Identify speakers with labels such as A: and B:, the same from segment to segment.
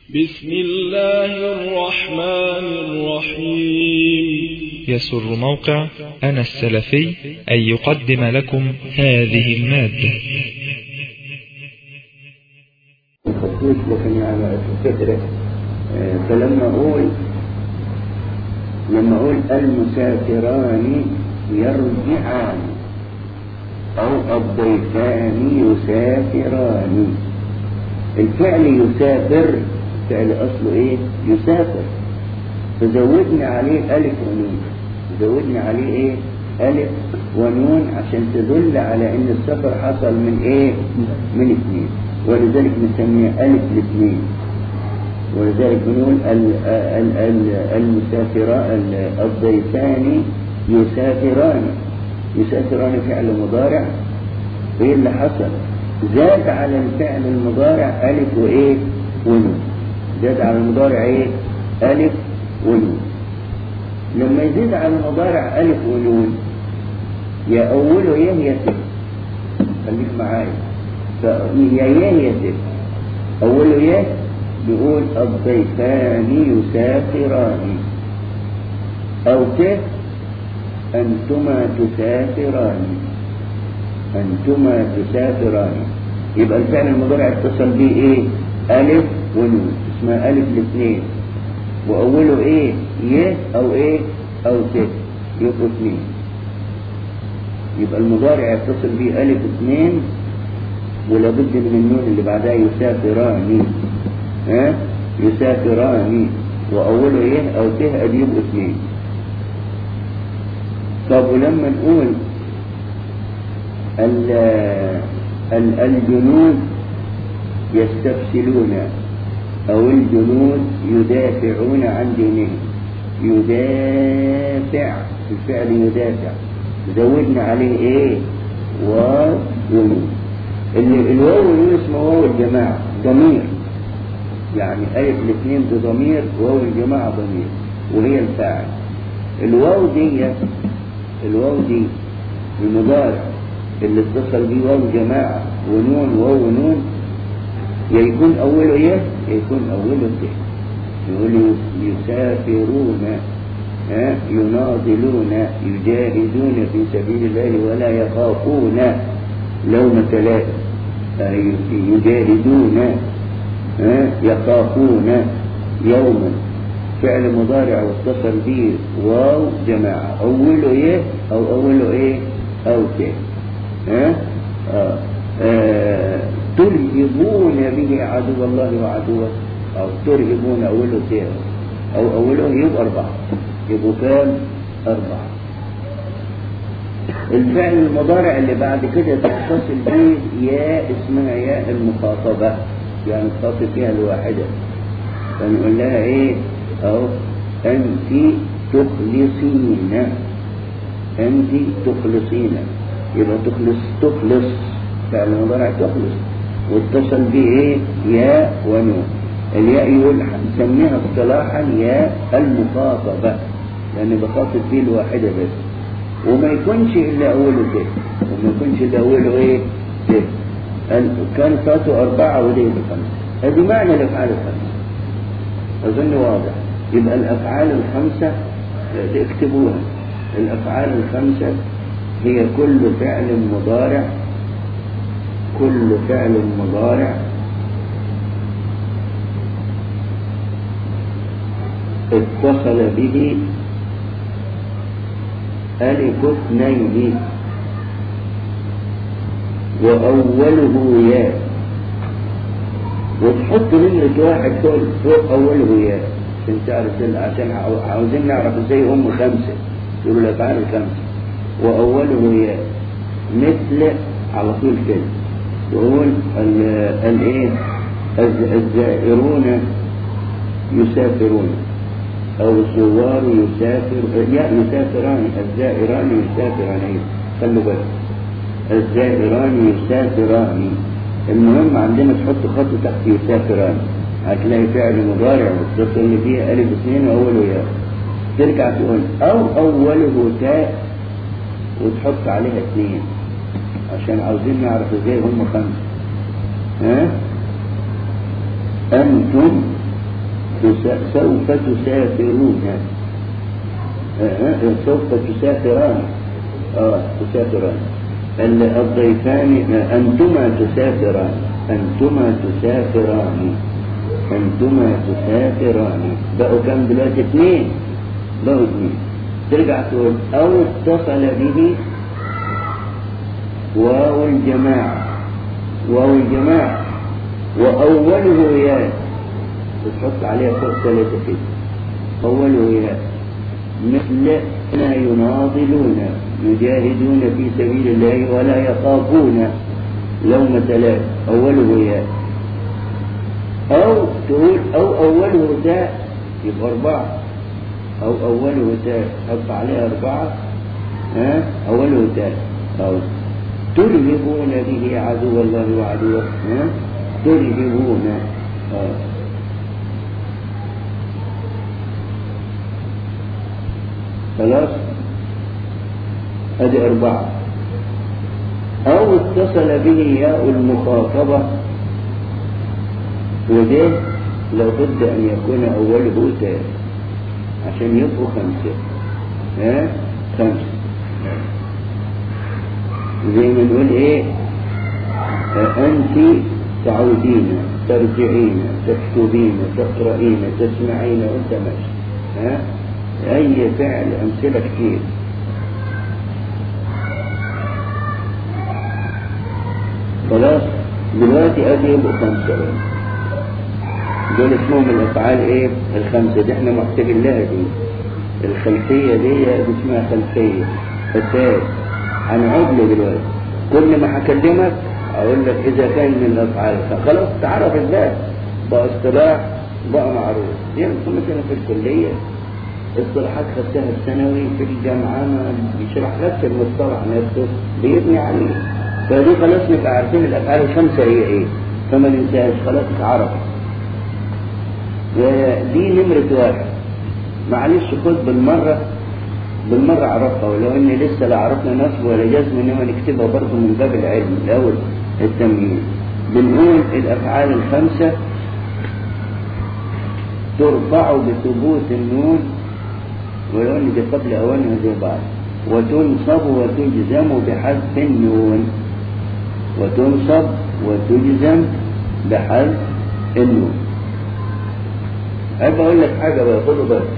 A: بسم الله الرحمن الرحيم
B: يسر موقع أنا السلفي أن يقدم لكم هذه المادة
C: الخطوش لكن يعني الفكرة آه، فلما أقول لما أقول المسافران يرجعان أو الضيفان يسافران الفعل يسافر فعل أصله إيه يسافر فزودنا عليه ألف ونون زودنا عليه إيه ألف ونون عشان تدل على إن السفر حصل من إيه من اثنين ولذلك نسميه ألف الاثنين ولذلك بنقول ال- ال- ال- المسافران الضيفان يسافران يسافران فعل مضارع ايه اللي حصل زاد على الفعل المضارع ألف وإيه ونون زاد على المضارع إيه ألف ونون لما يزيد على المضارع ألف ونون يا أوله يه يا ست خليك معايا فيا يه يا ست أوله يه بيقول الضيفان يسافران أو ت أنتما تسافران أنتما تسافران يبقى الفعل المضارع اتصل به إيه ألف ونون اسمها ألف الاثنين وأوله إيه ي أو إيه أو ت يبقوا اثنين يبقى المضارع يتصل به ألف اثنين ولابد من النون اللي بعدها يسافران ها يسافران وأوله يه أو ت أدي يبقوا اثنين طب ولما نقول ال- ال- الجنود يستفسلون أو الجنود يدافعون عن دينهم يدافع الفعل يدافع زودنا عليه ايه واو ونون ال- الواو والنون اسمه واو الجماعة ضمير يعني ألف الاثنين بضمير واو الجماعة ضمير وهي الفاعل الواو دي الواو دي المضارع اللي اتصل بيه واو جماعة ونون واو ونون يا يكون أوله يه يا يكون أوله ت يقول يسافرون ها يناضلون يجاهدون في سبيل الله ولا يخافون لومة لائم آه، يجاهدون ها يخافون يوما فعل مضارع واتصل به واو جماعة أوله يه أو أوله إيه أو ت ها آه. آه. ترهبون به عدو الله وعدوه أو ترهبون أوله ت أو أوله يبقى أربعة يبقوا كام أربعة الفعل المضارع اللي بعد كده تتصل به ياء اسمها ياء المخاطبة يعني تخاطب فيها الواحدة فنقول لها ايه اهو انت تخلصين انت تخلصين يبقى تخلص تخلص فعل مضارع تخلص واتصل به ايه ياء ونون الياء يقول نسميها اصطلاحا ياء المخاطبة لان بخاطب فيه الواحدة بس وما يكونش الا اوله ت وما يكونش الا اوله ايه ت كان فاتوا أربعة وليه بخمسة هذه معنى الأفعال الخمسة أظن واضح يبقى الأفعال الخمسة اكتبوها الأفعال الخمسة هي كل فعل مضارع كل فعل مضارع اتصل به ألف اثنين وأوله ياء وتحط نمرة واحد فوق, فوق أوله ياء عشان تعرف عشان عاوزين نعرف ازاي هم خمسة يقولوا الأفعال الخمسة وأوله ياء مثل على طول كده يقول الايه الزائرون يسافرون أو الزوار يسافر يا يسافران الزائران يسافران خلوا بالك الزائران يسافران المهم عندنا تحط خط تحت يسافران هتلاقي فعل مضارع متصل اللي فيه ألف اثنين وأوله ياء ترجع تقول أو أوله تاء وتحط عليها اثنين عشان عاوزين نعرف ازاي هم خمسة ها أنتم تسا- سوف تسافرون آه، آه، سوف تسافران اه تسافران ال- الضيفان آه، أنتما تسافران أنتما تسافران أنتما تسافران بقوا كم دلوقتي اثنين بقوا اثنين ترجع تقول أو اتصل به واو الجماعة واو الجماعة وأوله ياء بتحط عليها فوق ثلاثة كده أوله ياء مثل ما يناضلون يجاهدون في سبيل الله ولا يخافون لومة لائم أوله ياء أو تقول أو أوله تاء يبقى أربعة أو أوله تاء حط عليها أربعة ها أوله تاء أو ترهبون به عدو الله وعدوه ها ترهبون آه. خلاص ادي اربعة او اتصل به ياء المخاطبة وده لابد ان يكون اوله تاء عشان يبقوا خمسة ها خمسة زي ما نقول ايه أنت تعودين ترجعين تكتبين تقرأين تسمعين وأنت ماشي ها أي فعل أمثلة كتير خلاص دلوقتي أدي يبقوا خمسة بقى. دول اسمهم الأفعال إيه؟ الخمسة دي إحنا محتاجين لها دي الخلفية دي دي اسمها خلفية فساد هنعود له دلوقتي كل ما هكلمك اقول لك اذا كان من الافعال خلاص تعرف ازاي بقى اصطلاح بقى معروف يعني مثلا في الكليه اصطلاحات خدتها في ثانوي في الجامعه ما بيشرح نفس المصطلح نفسه بيبني عليه فدي خلاص نبقى عارفين الافعال الخمسه هي ايه فما ننساهاش خلاص اتعرف ودي نمره واحد معلش خد بالمره بالمرة عرفها ولو ان لسه لا عرفنا نصب ولا جزم انما نكتبها برضه من باب العلم الاول التمييز بنقول الافعال الخمسة ترفع بثبوت النون ولو ان دي قبل اوانها زي بعض وتنصب وتجزم بحذف النون وتنصب وتجزم بحذف النون أبقى أقول لك حاجة بقى خدوا بالك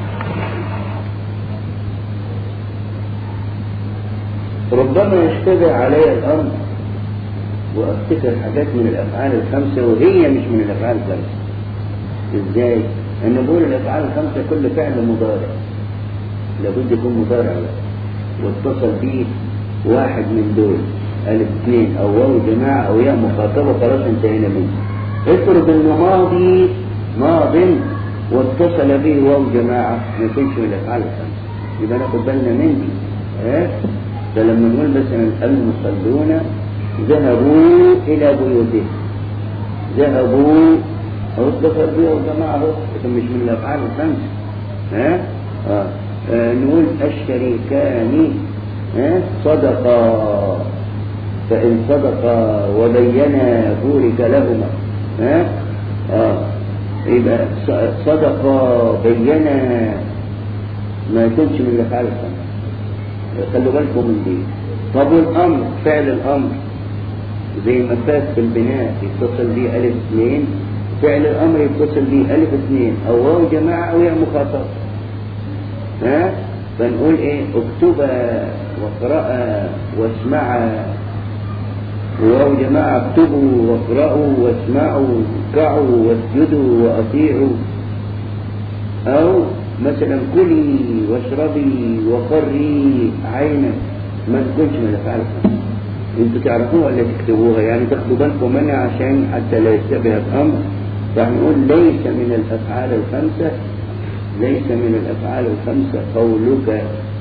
C: ربما يشتبه علي الأمر وأفتكر حاجات من الأفعال الخمسة وهي مش من الأفعال الخمسة إزاي؟ أنا بقول الأفعال الخمسة كل فعل مضارع لابد يكون مضارع بقى واتصل به واحد من دول ألف اثنين أو واو جماعة أو ياء مخاطبة خلاص انتهينا منه افرض إنه ماضي ماض واتصل به واو جماعة ما يكونش من الأفعال الخمسة يبقى ناخد بالنا من دي ها؟ فلما نقول مثلا المصلون ذهبوا إلى بيوتهم ذهبوا أو اتصل به واو جماعة أهو لكن مش من الأفعال الخمسة ها؟ آه. آه. نقول الشريكان ها؟ صدقا فإن صدقا وبينا بورك لهما ها؟ آه. يبقى صدقا بينا ما يكونش من الافعال الخمسه خلوا بالكم من دي طب والامر فعل الامر زي ما فات في البناء يتصل به الف اثنين فعل الامر يتصل به الف اثنين او واو جماعه او ياء مخاطب ها فنقول ايه اكتبا واقرأ واسمعا واو جماعة اكتبوا واقرأوا واسمعوا واركعوا واسجدوا وأطيعوا أو مثلا كلي واشربي وقري عينك ما تكونش من الأفعال الخمسة انتوا تعرفوها ولا تكتبوها يعني تاخدوا بالكم منها عشان حتى لا يشتبه الأمر فهنقول ليس من الأفعال الخمسة ليس من الأفعال الخمسة قولك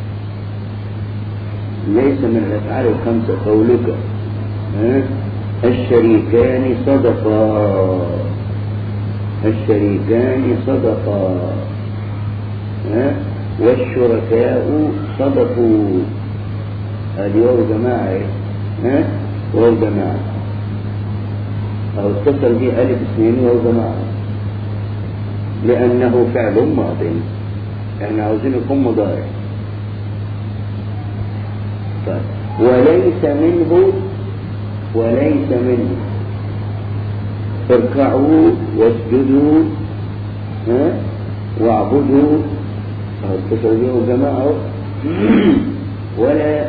C: ليس من الأفعال الخمسة قولك ها؟ الشريكان صدقا الشريكان صدقا ها؟ والشركاء صدقوا هذه واو جماعة إيه؟ ها واو جماعة أو اتصل به ألف اثنين واو جماعة لأنه فعل ماض احنا عاوزين يكون مضارع طيب وليس منه وليس منه اركعوا واسجدوا ها واعبدوا اهو اتصلوا بيهم جماعة ولا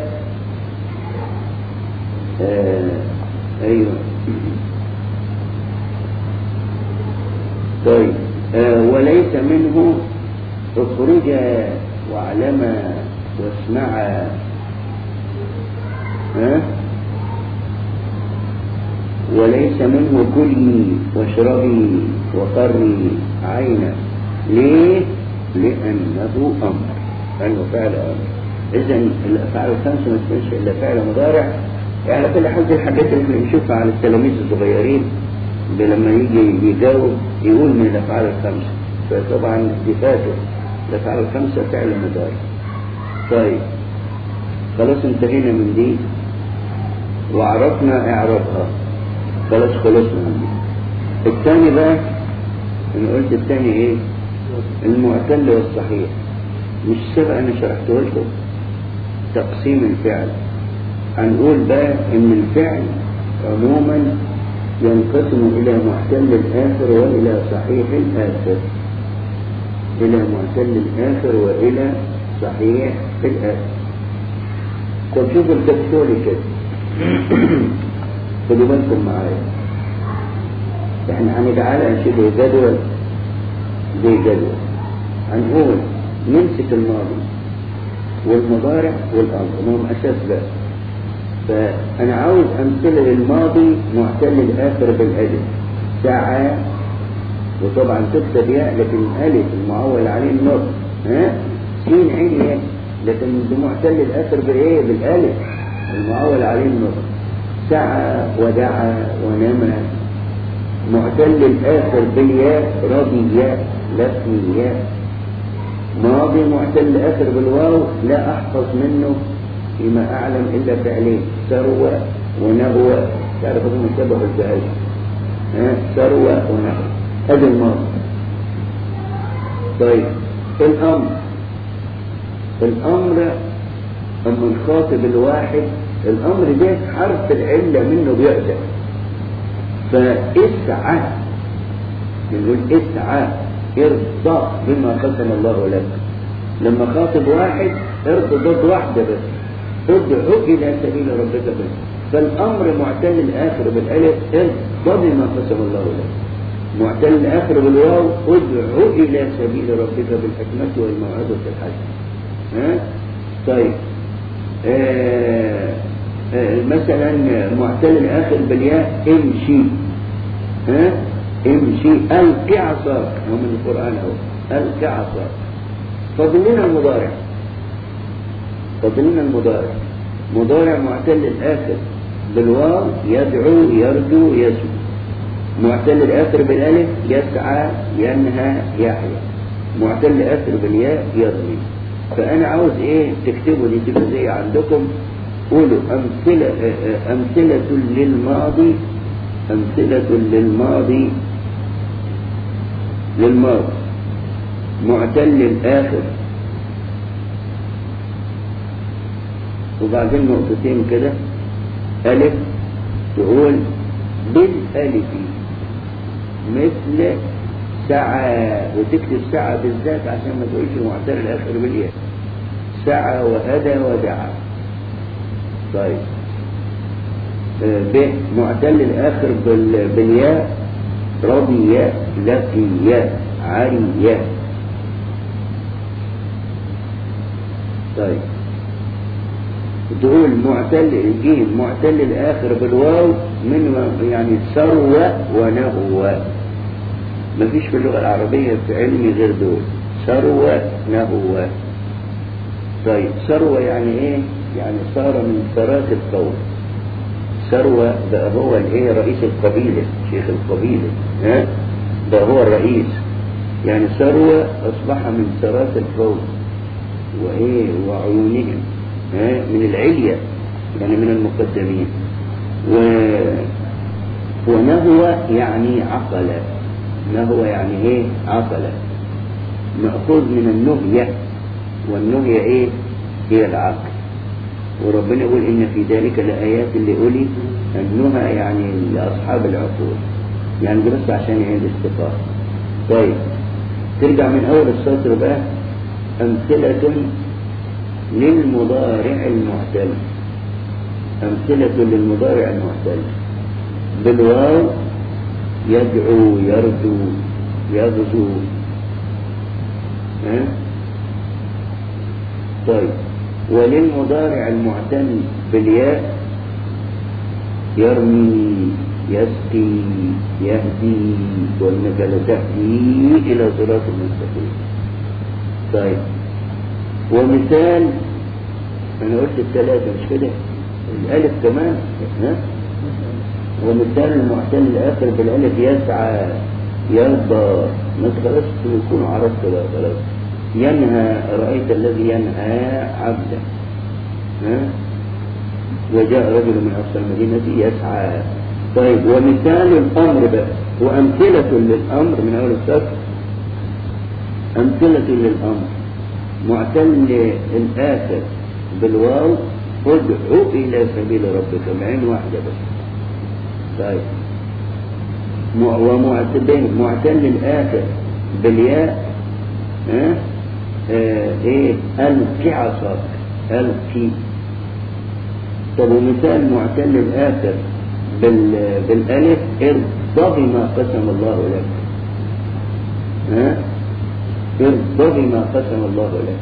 C: آه ايوه طيب آه وليس منه اخرجا واعلما واسمعا ها وليس منه كلي واشربي وقري عينا ليه لأنه أمر لأنه فعل أمر إذا الأفعال الخمسة ما تكونش إلا فعل مضارع يعني كل حاجة الحاجات اللي بنشوفها على التلاميذ الصغيرين لما يجي يجاوب يقول من الأفعال الخمسة فطبعا صفاته الأفعال الخمسة فعل مضارع طيب خلاص انتهينا من دي وعرفنا إعرابها خلاص خلصنا من دي الثاني بقى أنا قلت الثاني إيه المعتل والصحيح مش سبق أنا شرحته لكم تقسيم الفعل هنقول بقى إن الفعل عموما ينقسم إلى معتل الآخر وإلى صحيح الآخر إلى معتل الآخر وإلى صحيح الآخر طب شوفوا الدكتوري كده خدوا بالكم معايا احنا هنجعلها شبه جدول زي جدول هنقول نمسك الماضي والمضارع والأمر هم أساس بقى فأنا عاوز أمثلة للماضي معتل الآخر بالألف ساعة وطبعا تكتب ياء لكن ألف المعول عليه النطق ها سين عين ياء لكن بمعتل الآخر بإيه بالألف المعول عليه النطق سعى ودعا ونمى معتل الآخر بالياء رضي ياء لفني ياء ماضي معتل الآخر بالواو لا أحفظ منه فيما أعلم إلا فعلين ثروة ونهوة تعرف هم شبه الجهاز ها ثروة ونهوة هذا الماضي طيب الأمر الأمر أما الخاطب الواحد الأمر ده حرف العلة منه بيعزف فاسعى نقول اسعى ارضى بما قسم الله لك لما خاطب واحد ارضى ضد واحدة بس ادعو إلى سبيل ربك بس فالأمر معتل الآخر بالألف ارضى بما قسم الله لك معتل الآخر بالواو ادعو إلى سبيل ربك بالحكمة والموعظة الحسنة ها طيب آه آه مثلا معتل الآخر بالياء امشي ها امشي ألقي عصاك هو من القرآن أهو ألقي عصاك فضلنا المضارع فضلنا المضارع مضارع معتل الآخر بالواو يدعو يرجو يسعى معتل الآخر بالألف يسعى ينهى يحيى معتل الآخر بالياء يرمي فأنا عاوز إيه تكتبوا دي تبقى زي عندكم قولوا أمثلة أمثلة للماضي أمثلة للماضي للماضي معتل الآخر وبعدين نقطتين كده ألف تقول بالألف مثل سعى وتكتب سعى بالذات عشان ما تقولش معتل الآخر بالياء سعى وهدى ودعا طيب ب معتل الآخر بالياء رضي لقي عري طيب تقول معتل الجيم معتل الآخر بالواو من يعني ثروة ونهوة ما فيش في اللغة العربية في علمي غير دول ثروة نهوة طيب ثروة يعني ايه يعني صار من ثراث القوم ثروة ده هو الايه رئيس القبيلة شيخ القبيلة ها ده هو الرئيس يعني ثروة أصبح من ثراث القوم وإيه وعيونهم ها من العلية يعني من المقدمين و ونهوة يعني عقل ما هو يعني ايه عقل مأخوذ من النهية والنهية ايه هي العقل وربنا يقول إن في ذلك لآيات لأولي النهى يعني لأصحاب العقول يعني ده بس عشان يعيد استقامة طيب ترجع من أول السطر بقى أمثلة للمضارع المعتل أمثلة للمضارع المعتل بالواو يدعو يرجو يغزو ها طيب وللمضارع المعتل بالياء يرمي يسقي يهدي وانك لتهدي الى صراط المستقيم طيب ومثال انا قلت الثلاثه مش كده الالف كمان ها ومثال المعتل الاخر بالالف يسعى يرضى ما خلاص تكونوا عرفتوا بقى خلاص ينهى رأيت الذي ينهى عبدا ها وجاء رجل من أقصى المدينة يسعى طيب ومثال الأمر بقى وأمثلة للأمر من أول السطر أمثلة للأمر معتل الآخر بالواو ادعو إلى سبيل ربك بعين واحدة بس طيب ومعتل معتل الآخر بالياء ها آه ايه ألقي عصاك ألقي طب ومثال معتل الآخر بال... بالألف ارضى بما قسم الله لك ها ارضى بما قسم الله لك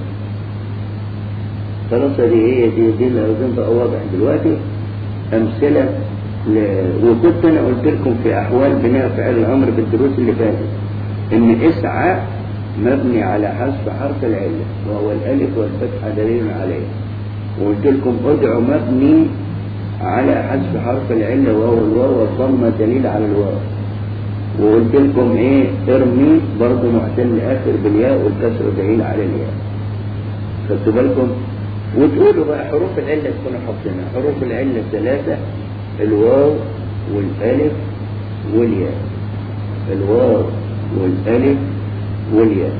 C: خلاص دي هي دي دي اللي عاوزين بقى واضح دلوقتي أمثلة ل... وكنت أنا قلت لكم في أحوال بناء فعل الأمر بالدروس اللي فاتت إن اسعى مبني على حذف حرف العلة وهو الألف والفتحة دليل عليه وقلت لكم ادعو مبني على حذف حرف العلة وهو الواو والضمة دليل على الواو وقلت لكم ايه ارمي برضه معتل اخر بالياء والكسر دليل على الياء خدتوا بالكم وتقولوا بقى حروف العلة تكونوا حافظينها حروف العلة ثلاثة الواو والالف والياء الواو والالف والياء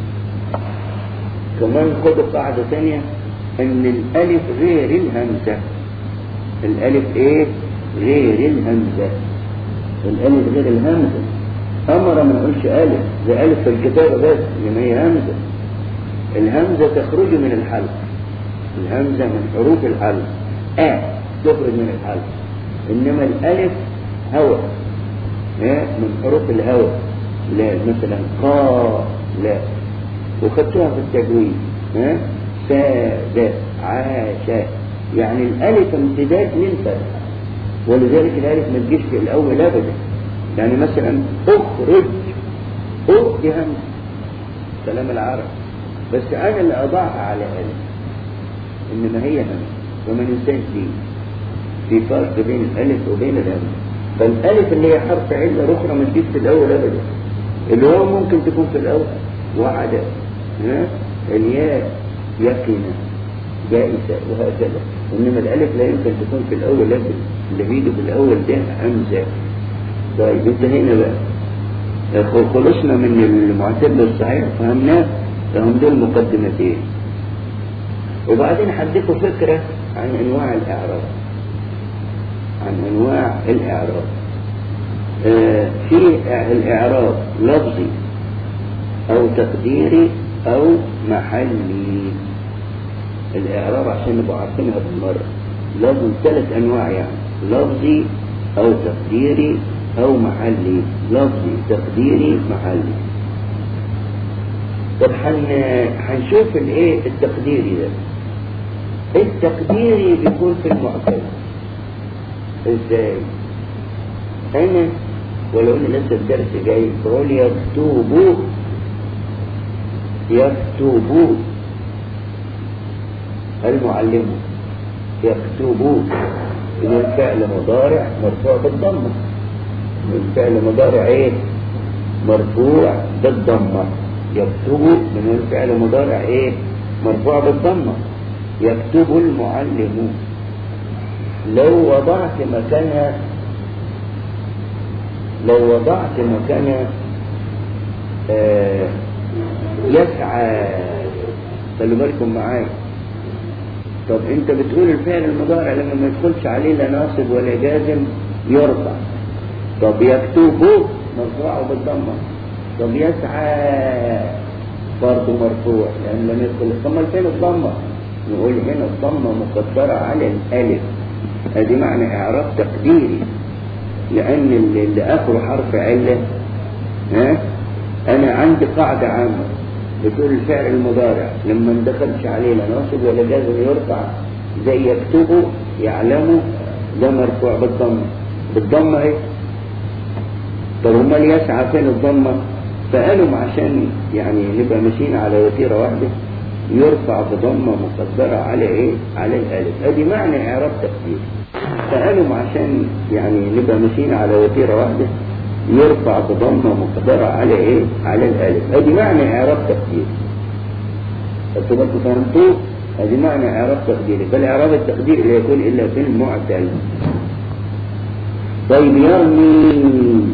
C: كمان خدوا قاعدة ثانية ان الالف غير الهمزة الالف ايه غير الهمزة الالف غير الهمزة امر ما نقولش الف ده الف في الكتابة بس لما هي همزة الهمزة تخرج من الحلق الهمزة من حروف الحلق اه تخرج من الحلق انما الالف هوى من حروف الهوى لا مثلا قا لا وخدتوها في التجويد ها ساد عاش يعني الالف امتداد للفتحه ولذلك الالف ما تجيش في الاول ابدا يعني مثلا اخرج اخ دي همزه كلام العرب بس انا اللي اضعها على الف انما هي همزه وما ننساش دي في فرق بين الالف وبين الهمزه فالالف اللي هي حرف عله اخرى ما تجيش في الاول ابدا اللي هو ممكن تكون في الأول وعد ها الياء يقينا جائزة وهكذا إنما الألف لا يمكن تكون في الأول لازم اللي بيجي في الأول ده همزة طيب انتهينا بقى خلصنا من المعتل الصحيح فهمناه فهم دول مقدمتين وبعدين هديكم فكرة عن أنواع الإعراب عن أنواع الإعراب آه في الإعراب لفظي أو تقديري أو محلي الإعراب عشان نبقى عارفينها بالمرة لفظ ثلاث أنواع يعني لفظي أو تقديري أو محلي لفظي تقديري محلي طب هنشوف الايه التقديري ده التقديري بيكون في المعتل ازاي انا ولو ان لسه الدرس جاي بقول يكتبوا يكتبوا المعلم يكتبوا إذا الفعل مضارع مرفوع بالضمة الفعل مضارع ايه مرفوع بالضمة يكتبوا من الفعل مضارع ايه مرفوع بالضمة يكتب المعلم لو وضعت مكانها لو وضعت مكانها آه يسعى خلوا بالكم معايا طب انت بتقول الفعل المضارع لما ما يدخلش عليه لا ناصب ولا جازم يرفع طب يكتبه مرفوع بالضمه طب يسعى برضه مرفوع لان لم يدخل طب ما فين الضمه نقول هنا الضمه مقدره على الالف ادي معنى اعراب تقديري لان اللي اللي اخره حرف عله ها انا عندي قاعده عامه بتقول الفعل المضارع لما ما دخلش عليه لا ناصب ولا جازم يرفع زي يكتبه يعلمه ده مرفوع بالضمه بالضمه ايه طب امال يسعى فين الضمه فقالوا عشان يعني نبقى ماشيين على وتيره واحده يرفع بضمه مقدره على ايه على الالف ادي معنى اعراب تقدير فقالوا عشان يعني نبقى ماشيين على وتيره واحده يرفع بضمه مقدره على ايه على الالف ادي معنى اعراب تقدير انتوا برضه فهمتوه ادي معنى اعراب تقديري فالاعراب التقديري لا يكون الا في المعتل طيب يرمي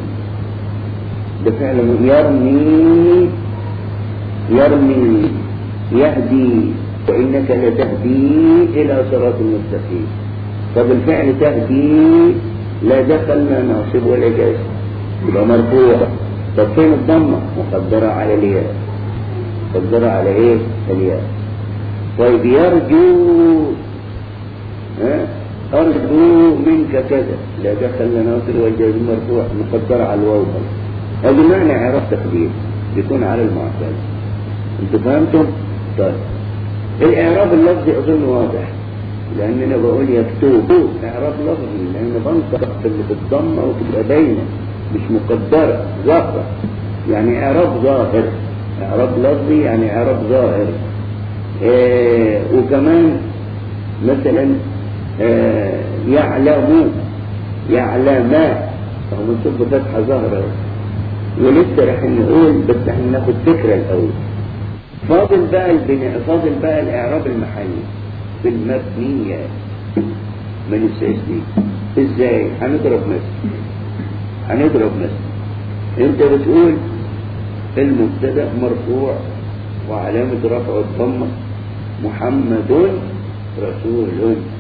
C: بفعل يرمي يرمي يهدي وإنك لتهدي إلى صراط المستقيم طب الفعل تهدي لا دخل لا ناصب ولا جازم يبقى مرفوع طب فين الضمة مقدرة على الياء مقدرة على ايه الياء طيب يرجو ها أرجو منك كذا لا دخل لا ناصب ولا جازم مرفوع مقدرة على الواو هذا معنى اعراب تقدير يكون على المعتل انتوا فهمتم؟ طيب الاعراب اللفظي اظن واضح لان انا بقول يكتب اعراب لفظي لان بنطق اللي بالضمه وتبقى باينه مش مقدره ظاهره يعني اعراب ظاهر اعراب لفظي يعني اعراب ظاهر إيه وكمان مثلا إيه يعلم يعلم فهو منصوب بفتحه ظاهره ولسه راح نقول بس احنا ناخد فكره الاول فاضل بقى البناء فاضل بقى الاعراب المحلي في المبنيات ما ننساش دي ازاي هنضرب مثل هنضرب مثل انت بتقول المبتدا مرفوع وعلامه رفعه الضمه محمد رسول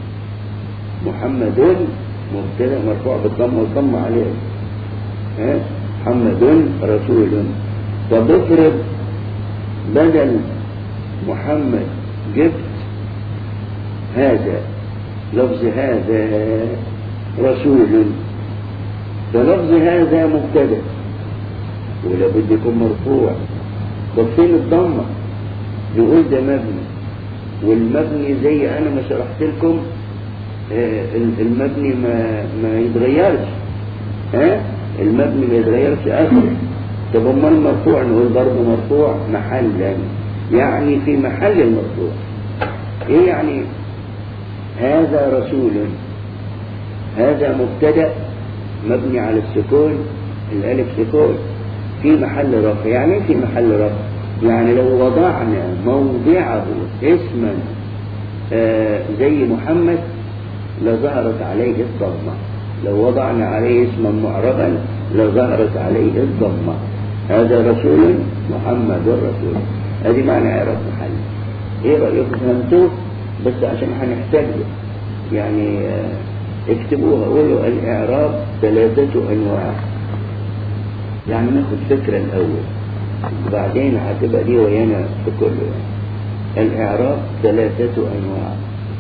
C: محمد مبتدا مرفوع بالضمه والضمه عليه ها محمد رسول وبفرض بدل محمد جبت هذا لفظ هذا رسول فلفظ هذا مبتدا ولابد يكون مرفوع طب فين الضمه يقول ده مبني والمبني زي انا ما شرحت لكم آه المبني ما ما يتغيرش ها المبني ما يتغيرش اخره طب امال المرفوع نقول برضه مرفوع محلا يعني في محل المرفوع ايه يعني هذا رسول هذا مبتدا مبني على السكون الالف سكون في محل رفع يعني ايه في محل رفع يعني لو وضعنا موضعه اسما آه زي محمد لظهرت عليه الضمه لو وضعنا عليه اسما معربا لظهرت عليه الضمه هذا رسول محمد رسول هذه معنى اعراب محل ايه رايكم فهمتوه بس عشان هنحتاج يعني اه اكتبوها قولوا الاعراب ثلاثه انواع يعني ناخد فكره الاول وبعدين هتبقى دي ويانا في كله يعني. الاعراب ثلاثه انواع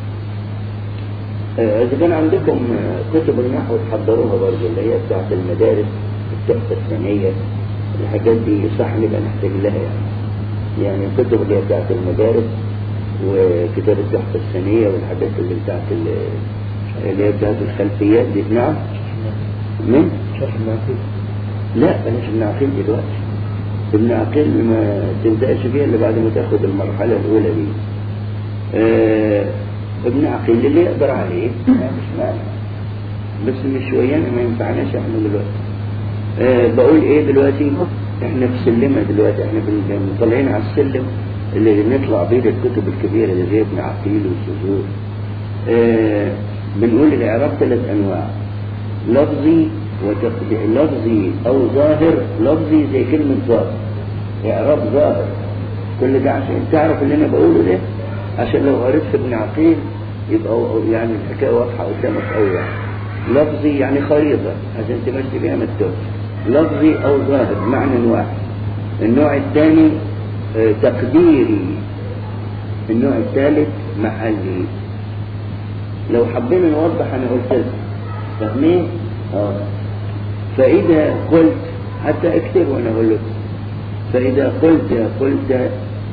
C: اه اذا كان عندكم كتب النحو تحضروها برضه اللي هي بتاعت المدارس التحفه الثانيه الحاجات دي صح نبقى نحتاج لها يعني يعني الكتب اللي هي بتاعت المدارس وكتاب التحفة الثانية والحاجات اللي بتاعت اللي هي بتاعت الخلفيات دي نعم من؟
D: شرح النعقيل
C: لا بلاش ابن عقيل دلوقتي ابن عقيل ما تبدأش فيها إلا بعد ما تاخد المرحلة الأولى دي آه ابن عقيل اللي يقدر عليه مش معنى بس مش ويانا ما ينفعناش احنا دلوقتي أه بقول ايه دلوقتي احنا في سلمة دلوقتي احنا طالعين على السلم اللي نطلع بيه الكتب الكبيرة اللي زي ابن عقيل والسجود أه بنقول الاعراب ثلاث انواع لفظي وتقدير لفظي او ظاهر لفظي زي كلمة ظاهر إعراب ظاهر كل ده عشان تعرف اللي أنا بقوله ده عشان لو قريت في ابن عقيل يبقى يعني الحكاية واضحة قدامك أوي يعني لفظي يعني خريطة عشان تمشي بيها مكتوب لفظي أو ظاهر معنى واحد النوع الثاني آه، تقديري النوع الثالث محلي لو حبينا نوضح أنا قلت لك فاهمين؟ آه. فإذا قلت حتى اكتب وأنا أقول لك فإذا قلت قلت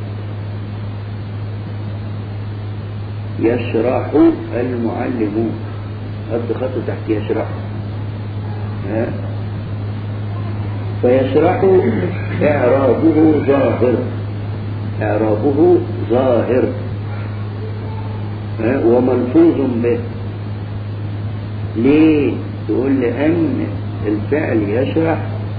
C: يشرح المعلم حط خط تحت يشرح ها فيشرح إعرابه ظاهر إعرابه ظاهر ها وملفوظ به ليه تقول لأن الفعل يشرح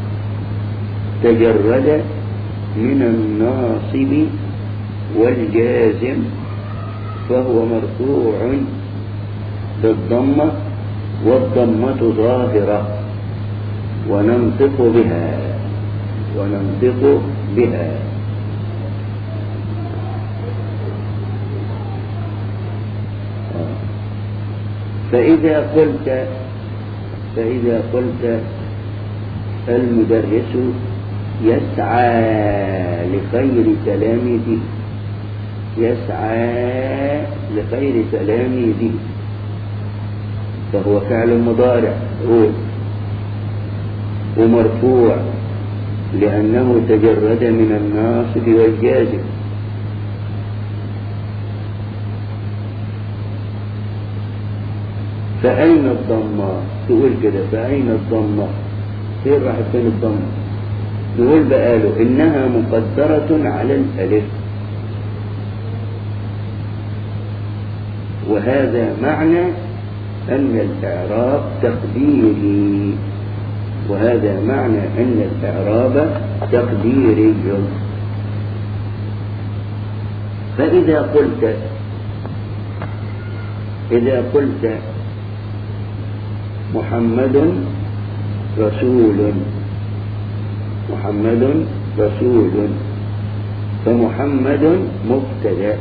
C: تجرد من الناصب والجازم فهو مرفوع بالضمة والضمة ظاهرة وننطق بها وننطق بها فإذا قلت فإذا قلت المدرس يسعى لخير تلاميذه يسعى لخير تلاميذه فهو فعل مضارع هو ومرفوع لأنه تجرد من الناصب والجازم فأين الضمة تقول كده فأين الضمة فين راحت فين الضمة نقول بقاله إنها مقدرة على الألف وهذا معنى أن الإعراب تقديري وهذا معنى أن الإعراب تقديري فإذا قلت إذا قلت محمد رسول محمد رسول فمحمد مبتدأ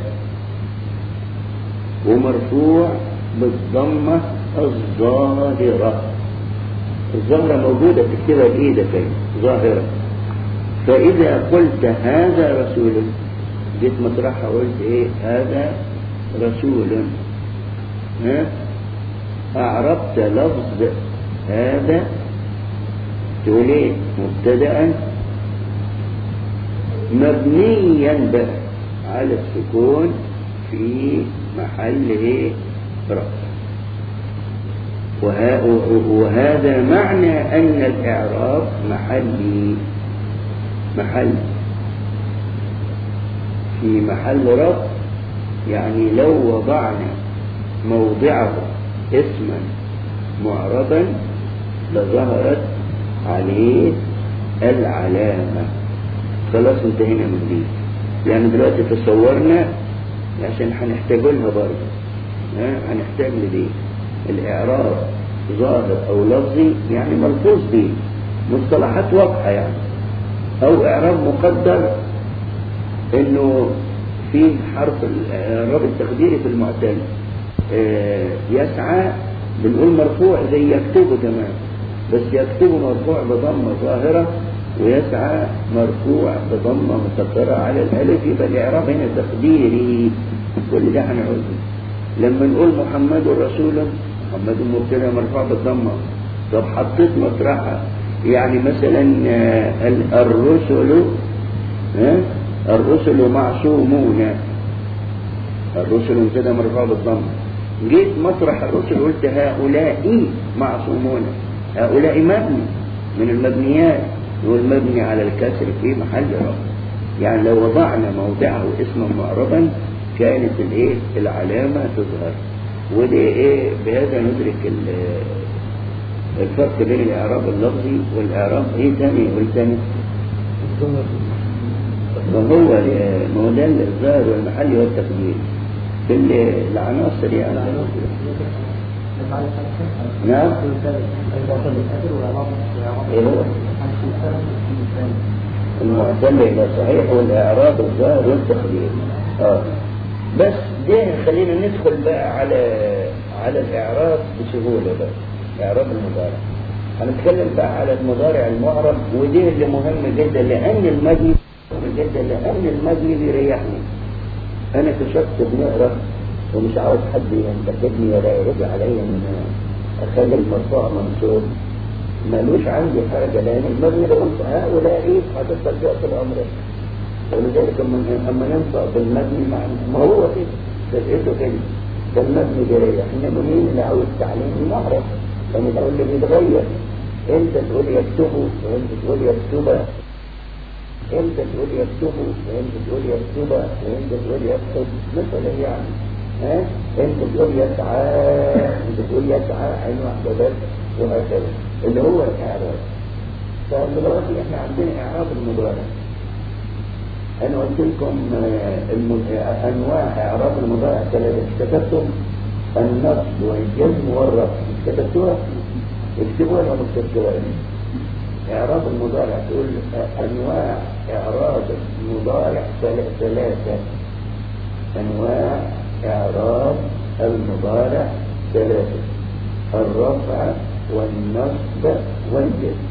C: ومرفوع بالضمة الظاهرة الظاهرة موجودة تكتبها بإيدك أهي، ظاهرة فإذا قلت هذا رسول جيت مطرحها قلت إيه هذا رسول ها أعربت لفظ هذا تقول إيه مبتدأ مبنيا بقى على السكون في محل إيه رفع وه- وهذا معنى أن الإعراب محلي محل في محل رفع يعني لو وضعنا موضعه اسما معربا لظهرت عليه العلامة خلاص انتهينا من دي يعني دلوقتي تصورنا عشان هنحتاج لها برضه ها هنحتاج لدي الإعراب ظاهر أو لفظي يعني ملفوظ به مصطلحات واضحة يعني أو إعراب مقدر إنه في حرف الإعراب التقديري في المعتل آه، يسعى بنقول مرفوع زي يكتبه كمان بس يكتبه مرفوع بضمة ظاهرة ويسعى مرفوع بضمة مكسرة على الألف يبقى الإعراب هنا تقديري كل ده هنعوزه لما نقول محمد رسول محمد مبتدا مرفوع بالضمة طب حطيت مطرحها يعني مثلا آه، ال- الرسل ها الرسل معصومون الرسل مبتدا مرفوع بالضمة جيت مطرح الرسل قلت هؤلاء معصومون هؤلاء مبني من المبنيات والمبني على الكسر في محل رفع يعني لو وضعنا موضعه اسما معربا كانت الايه العلامة تظهر ودي ايه بهذا ندرك ال- الفرق بين الاعراب اللفظي والاعراب ايه تاني قول تاني وهو ما هو ده الظاهر والمحلي والتقدير في ال- العناصر يعني نعم ايه هو المعتل إلى صحيح والإعراب الظاهر والتقدير آه. بس ده خلينا ندخل بقى على على الإعراب بسهولة بقى إعراب المضارع هنتكلم بقى على المضارع المعرب ودي اللي مهم جدا لأن المجلي جدا لأن المجلي بيريحني أنا كشخص بنقرأ ومش عاوز حد ينتقدني ولا يرد عليا ان اخلي المرفوع منصوب ملوش عندي حاجة لأن المبني ده هؤلاء إيه هتفضل جاء في الأمر ولذلك أما ينفع بالمبني مع ما هو كده تبقيته كده ده المبني جريح إنما مين اللي عاوز تعليم المعرف يعني ده اللي بيتغير أنت تقول يكتبوا وأنت تقول يكتبها أنت تقول يكتبوا وأنت تقول يكتبها وأنت تقول يكتب مثلا يعني ها أنت تقول يسعى أنت تقول يسعى عين واحدة بس وهكذا اللي هو الإعراب فدلوقتي احنا عندنا إعراب المضارع أنا قلت لكم أنواع إعراب المضارع ثلاثة كتبتم النصب والجزم والرفع كتبتوها اكتبوها ولا ما كتبتوها إعراب المضارع تقول أنواع إعراب المضارع ثلاثة أنواع إعراب المضارع ثلاثة الرفع والنصب والجزم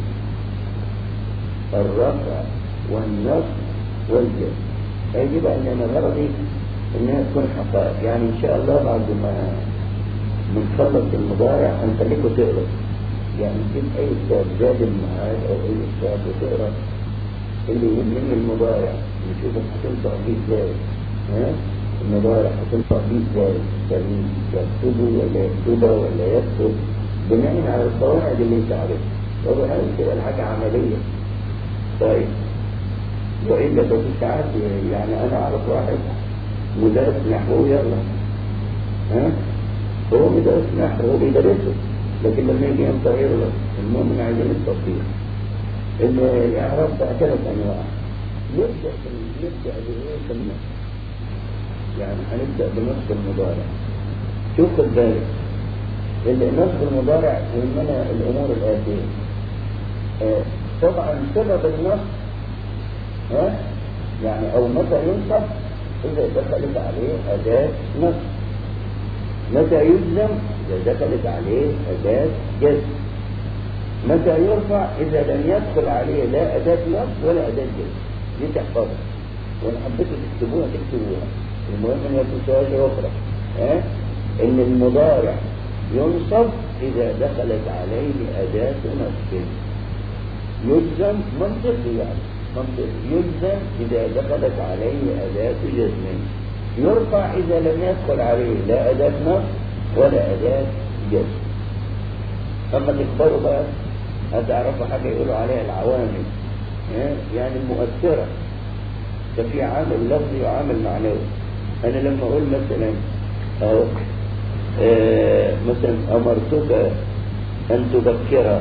C: الرفع والنصب والجزم يجب أن أنا غرضي إنها تكون حقائق يعني إن شاء الله بعد ما بنخلص المضارع هنخليكم تقرأ يعني تجيب أي كتاب زاد المعاد أو أي كتاب وتقرأ اللي يهمني المضارع نشوف هتنطق بيه ازاي ها المضارع هتنطق بيه ازاي يعني يكتبه ولا يكتبه ولا يكتب بناء على القواعد اللي انت عارفها طب هل تبقى الحاجة عملية طيب وإلا ده في ساعات يعني أنا أعرف واحد مدرس نحو يلا ها هو مدرس نحو هو بيدرسه لكن لما يجي ينطق يغلط المهم ان عايزين التطبيق ان الاعراب بقى ثلاث انواع نبدا نبدا بايه النص يعني هنبدا بنص المضارع شوف خد بالك نصب المضارع يهمنا الامور الاتيه آه طبعا سبب النص ها يعني او متى ينصب اذا دخلت عليه اداه نصب متى يجزم إذا دخلت عليه أداة جزم متى يرفع إذا لم يدخل عليه لا أداة نصب ولا أداة جزم دي تحفظها وإن حبيتوا تكتبوها تكتبوها المهم أن يكون سؤال أخرى ها إن المضارع ينصب إذا دخلت عليه أداة نصب يجزم منطقي يعني منطقي يجزم إذا دخلت عليه أداة جزم يرفع إذا لم يدخل عليه لا أداة نصب ولا أداة جزم أما تكبروا بقى هتعرفوا حاجة يقولوا عليها العوامل يعني المؤثرة ففي عامل لفظي وعامل معنوي أنا لما أقول مثلا أو آه مثلا أمرتك أن تذكر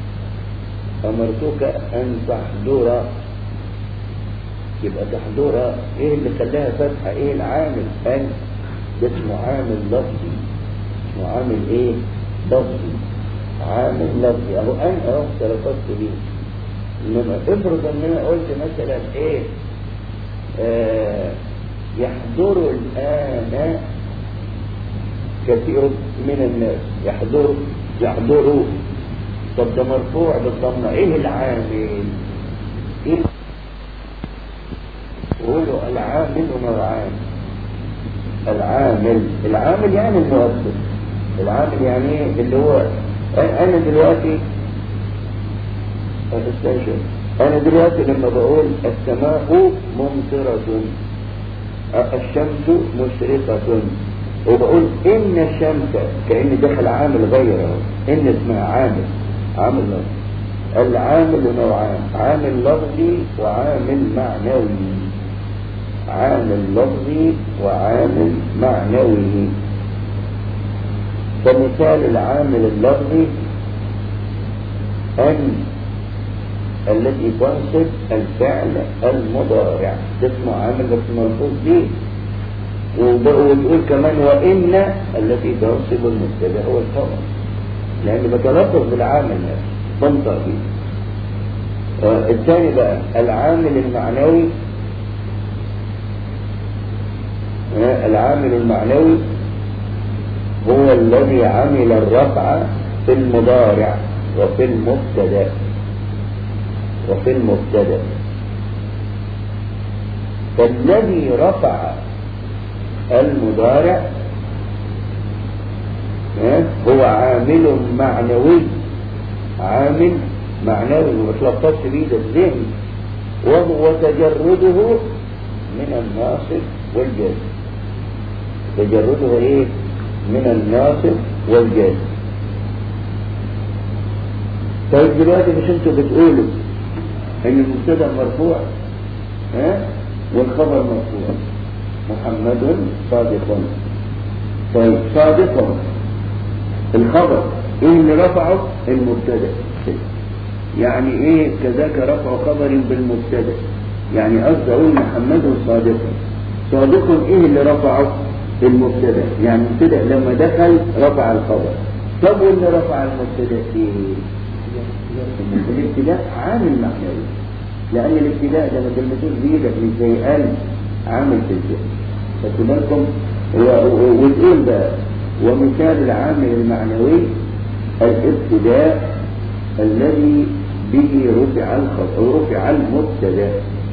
C: أمرتك أن تحضر يبقى تحضر إيه اللي خلاها فتحة إيه العامل أن ده اسمه عامل لفظي اسمه عامل ايه لفظي عامل لفظي اهو انا اهو تلفظت بيه انما افرض ان انا قلت مثلا ايه آه يحضر الان كثير من الناس يحضر يحضروا طب ده مرفوع بالضمه ايه العامل ايه قولوا العامل ونوعان العامل العامل يعني المؤثر العامل يعني ايه اللي هو انا دلوقتي استنشق انا دلوقتي لما بقول السماء ممطرة الشمس مشرقة وبقول ان الشمس كأن دخل عامل غير ان اسمها عامل عامل لفظي العامل نوعان عامل لفظي وعامل معنوي عامل لفظي وعامل معنوي فمثال العامل اللفظي أن التي تنصب الفعل المضارع اسمه عامل بس ملفوظ به وتقول كمان وإن التي تنصب المبتدا هو الخبر لأن بتلفظ بالعامل نفسه بنطق به آه، الثاني بقى العامل المعنوي آه، العامل المعنوي هو الذي عمل الرفع في المضارع وفي المبتدا وفي المبتدا فالذي رفع المضارع آه، هو عامل معنوي عامل معنوي وما تلطفش بيه ده الذهن وهو تجرده من الناصب والجازم تجرده ايه من الناصب والجازم طيب دلوقتي مش انتوا بتقولوا ان المبتدا مرفوع ها والخبر مرفوع محمد صادق طيب صادق الخبر ايه اللي رفعه المبتدا يعني ايه كذاك رفع خبر بالمبتدا يعني قصد اقول محمد صادق صادق ايه اللي رفعه المبتدا يعني المبتدا لما دخل رفع الخبر طب واللي رفع المبتدا ايه الابتداء عامل معنوي لان الابتداء ده ما تلمسوش بايدك مش زي قلب عامل في الجسم خدوا بالكم وتقول بقى ومثال العامل المعنوي الابتداء الذي به رفع الخبر رفع المبتدا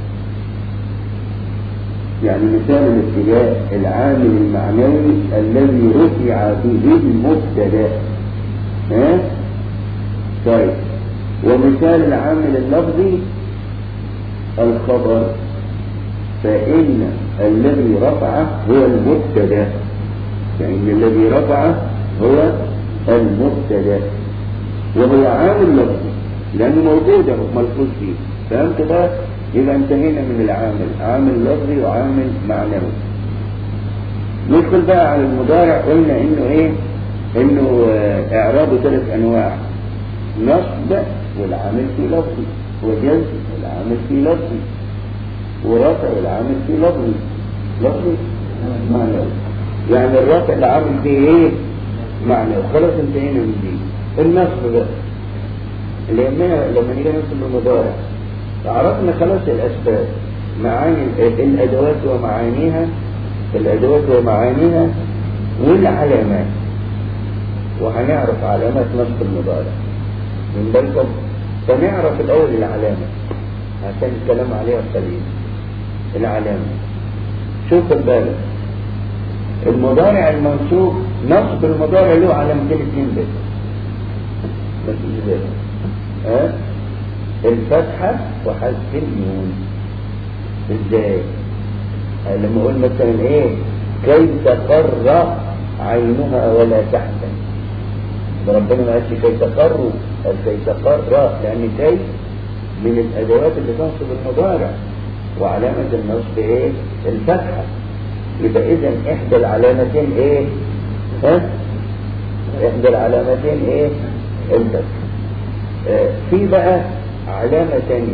C: يعني مثال الابتداء العامل المعنوي الذي رفع به المبتدا ها طيب ومثال العامل اللفظي الخبر فإن الذي رفعه هو المبتدا فإن الذي رفعه هو المبتدا وهو عامل لفظي لأنه موجود ملفوظ فيه فهمت بقى يبقى انتهينا من العامل عامل لفظي وعامل معنوي ندخل بقى على المضارع قلنا انه ايه انه آه، اعرابه ثلاث انواع نصب والعامل في لفظي وجزم والعامل في لفظي ورفع والعامل في لفظي لفظي معنوي يعني الرفع العامل فيه ايه معنوي خلاص انتهينا من دي النصب بقى لما لما نيجي ننصب المضارع عرفنا خلاص الأسباب معاني الأدوات ومعانيها الأدوات ومعانيها والعلامات وهنعرف علامات نصب المضارع من بالكم فنعرف الأول العلامة عشان الكلام عليها قليل العلامة شوف البالغ المضارع المنصوب نصب المضارع له علامتين اتنين بس بس ازاي ها الفتحة وحذف النون ازاي لما اقول مثلا ايه كي تقر عينها ولا تحزن ده ربنا ما قالش كي تقر قال كي تقر لان كي من الادوات اللي تنصب المضارع وعلامة النصب ايه الفتحة يبقى اذا احدى العلامتين ايه ها احدى العلامتين ايه الفتحة آه في بقى علامة تانية